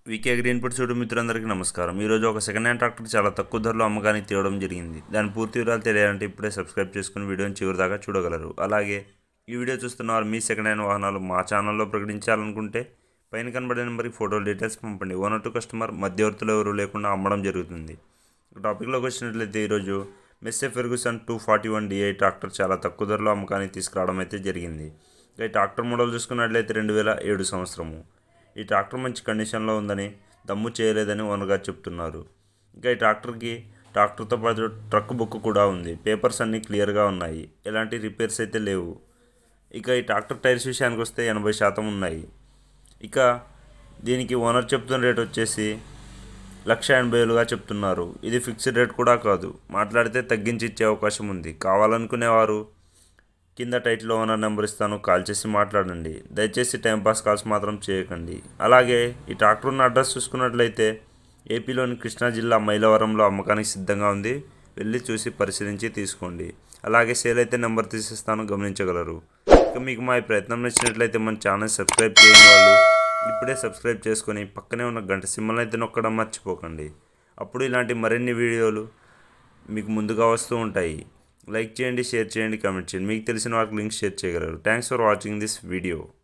VK green put చూడు మిత్రులందరికీ నమస్కారం ఈరోజు ఒక సెకండ్ హ్యాండ్ ట్రాక్టర్ చాలా తక్కువ ధరలో అమ్మకానికి తేవడం జరిగింది దాని పూర్తి వివరాలు తెలియాలంటే ఇప్పుడే సబ్స్క్రైబ్ చేసుకుని వీడియోని చివరి దాకా చూడగలరు అలాగే ఈ వీడియో చూస్తున్న వారు మీ సెకండ్ హ్యాండ్ వాహనాలు మా ఛానల్లో ప్రకటించాలనుకుంటే పైన కనబడే నెంబర్కి ఫోటోలు డీటెయిల్స్ పంపండి ఓనర్ టు కస్టమర్ మధ్యవర్తులు ఎవరు లేకుండా అమ్మడం జరుగుతుంది టాపిక్లోకి వచ్చినట్లయితే ఈరోజు Massey Ferguson two forty one DI tractor చాలా తక్కువ ధరలో అమ్మకానికి తీసుకురావడం అయితే జరిగింది ఇక ఈ ట్రాక్టర్ మోడల్ చూసుకున్నట్లయితే రెండు వేల ఏడు సంవత్సరము ఈ ట్రాక్టర్ మంచి కండిషన్లో ఉందని దమ్ము చేయలేదని ఓనర్ గారు చెప్తున్నారు ఇంకా ఈ ట్రాక్టర్కి ట్రాక్టర్తో పాటు ట్రక్ బుక్ కూడా ఉంది పేపర్స్ అన్నీ క్లియర్గా ఉన్నాయి ఎలాంటి రిపేర్స్ అయితే లేవు ఇక ఈ ట్రాక్టర్ టైర్స్ విషయానికి వస్తే ఎనభై శాతం ఉన్నాయి ఇక దీనికి ఓనర్ చెప్తున్న రేట్ వచ్చేసి లక్ష ఎనభై వేలుగా చెప్తున్నారు ఇది ఫిక్స్డ్ రేట్ కూడా కాదు మాట్లాడితే తగ్గించి ఇచ్చే అవకాశం ఉంది కావాలనుకునేవారు కింద టైటిల్లో ఓనర్ నెంబర్ ఇస్తాను కాల్ చేసి మాట్లాడండి దయచేసి టైంపాస్ కాల్స్ మాత్రం చేయకండి అలాగే ఈ ట్రాక్టర్ ఉన్న అడ్రస్ చూసుకున్నట్లయితే ఏపీలోని కృష్ణా జిల్లా మైలవరంలో అమ్మకానికి సిద్ధంగా ఉంది వెళ్ళి చూసి పరిశీలించి తీసుకోండి అలాగే సేల్ అయితే నెంబర్ తీసిస్తాను గమనించగలరు ఇక మీకు మా ఈ ప్రయత్నం నచ్చినట్లయితే మన ఛానల్ సబ్స్క్రైబ్ చేయని వాళ్ళు ఇప్పుడే సబ్స్క్రైబ్ చేసుకొని పక్కనే ఉన్న గంట సింబల్ అయితే నొక్కడం మర్చిపోకండి అప్పుడు ఇలాంటి మరిన్ని వీడియోలు మీకు ముందుగా వస్తూ ఉంటాయి లైక్ చేయండి షేర్ చేయండి కామెంట్ చేయండి మీకు తెలిసిన వారికి లింక్ షేర్ చేయగలరు thanks for watching this video